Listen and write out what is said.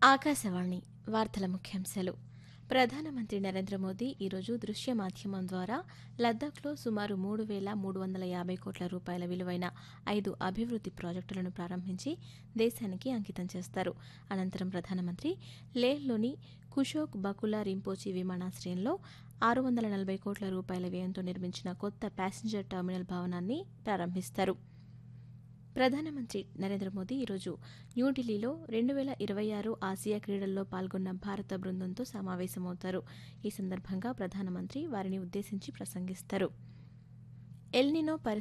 ఆకాశవాణి వార్తల ముఖ్యాంశాలు ప్రధానమంత్రి నరేంద్ర మోదీ ఈరోజు దృశ్య మాధ్యమం ద్వారా లద్దాఖ్లో సుమారు మూడు వేల మూడు వందల యాభై కోట్ల రూపాయల విలువైన ఐదు అభివృద్ది ప్రాజెక్టులను ప్రారంభించి దేశానికి అంకితం చేస్తారు అనంతరం ప్రధానమంత్రి లేహ్లోని కుషోక్ బకులా రింపోచి విమానాశ్రయంలో ఆరు వందల నలభై కోట్ల రూపాయల వ్యయంతో నిర్మించిన కొత్త ప్యాసింజర్ టెర్మినల్ భవనాన్ని ప్రారంభిస్తారు ప్రధానమంత్రి నరేంద్ర మోదీ ఈరోజు న్యూఢిల్లీలో రెండు వేల ఇరవై ఆరు ఆసియా క్రీడల్లో పాల్గొన్న భారత బృందంతో సమావేశమవుతారు ఈ సందర్భంగా ప్రధానమంత్రి వారిని ఉద్దేశించి ప్రసంగిస్తారు ఎల్నినో